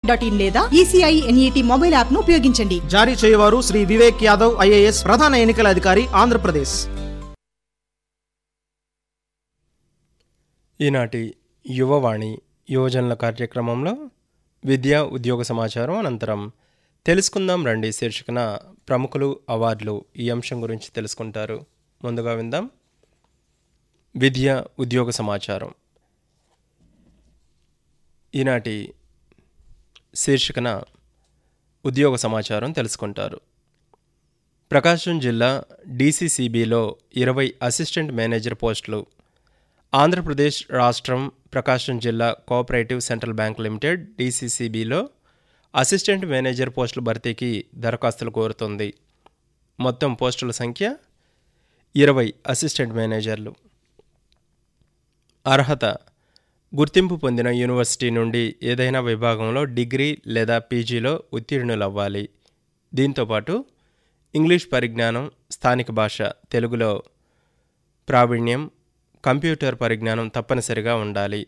dot in లేదా ECI NET mobile app ను ఉపయోగించండి జారీ చేయవారు శ్రీ వివేక్ యాదవ్ ఐఏఎస్ ప్రధాన ఎన్నికల అధికారి ఆంధ్రప్రదేశ్ ఈనాటి యువవాణి యువజనుల కార్యక్రమంలో విద్య ఉద్యోగ సమాచారం అనంతరం తెలుసుకుందాం రండి శీర్షికన ప్రముఖులు అవార్డులు ఈ అంశం గురించి తెలుసుకుంటారు ముందుగా విందాం విద్య ఉద్యోగ సమాచారం ఈనాటి శీర్షికన ఉద్యోగ సమాచారం తెలుసుకుంటారు ప్రకాశం జిల్లా డీసీసీబీలో ఇరవై అసిస్టెంట్ మేనేజర్ పోస్టులు ఆంధ్రప్రదేశ్ రాష్ట్రం ప్రకాశం జిల్లా cooperative central bank limited డీసీసీబీలో assistant manager పోస్టుల భర్తీకి దరఖాస్తులు కోరుతుంది మొత్తం పోస్టుల సంఖ్య ఇరవై అసిస్టెంట్ మేనేజర్లు అర్హత గుర్తింపు పొందిన యూనివర్సిటీ నుండి ఏదైనా విభాగంలో డిగ్రీ లేదా పీజీలో ఉత్తీర్ణులవ్వాలి దీంతోపాటు ఇంగ్లీష్ పరిజ్ఞానం స్థానిక భాష తెలుగులో ప్రావీణ్యం కంప్యూటర్ పరిజ్ఞానం తప్పనిసరిగా ఉండాలి